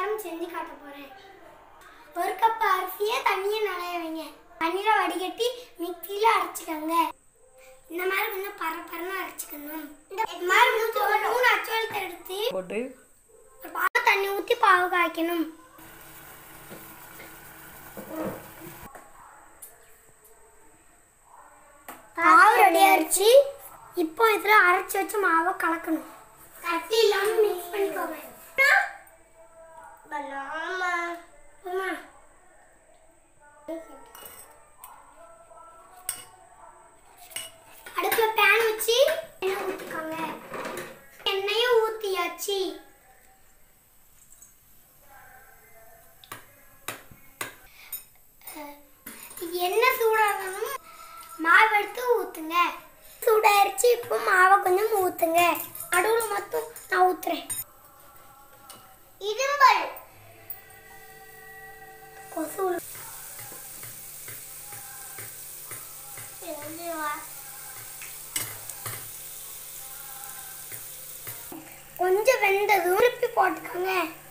பலகாரம் செஞ்சு காட்ட போறேன் ஒரு கப் அரிசியை தண்ணியை நனைய வைங்க தண்ணியில வடிகட்டி மிக்சியில அரைச்சிக்கோங்க இந்த மாதிரி கொஞ்சம் பர பரன்னு அரைச்சிக்கணும் இந்த மாதிரி மூணு மூணு அச்சுவலத்தை எடுத்து போட்டு ஒரு பால் தண்ணி ஊற்றி பாவு காய்க்கணும் மாவு ரெடி ஆயிடுச்சு இப்போ இதில் அரைச்சி வச்ச மாவை கலக்கணும் கட்டி இல்லாமல் மிக்ஸ் பண்ணிக்கோங்க அம்மா. அடுப்புல பேன் வச்சு எண்ணெய் ஊற்றிக்கோங்க எண்ணெயும் ஊற்றியாச்சு எண்ணெய் சூடாகணும் மாவு எடுத்து ஊற்றுங்க சூடாயிருச்சு இப்போ மாவை கொஞ்சம் ஊற்றுங்க நடுவில் மட்டும் நான் ஊற்றுறேன் இரும்பல் கொசு உள்ள- எழுந்து வா. கொஞ்சம் வெந்ததும் திருப்பி போட்டுக்கோங்க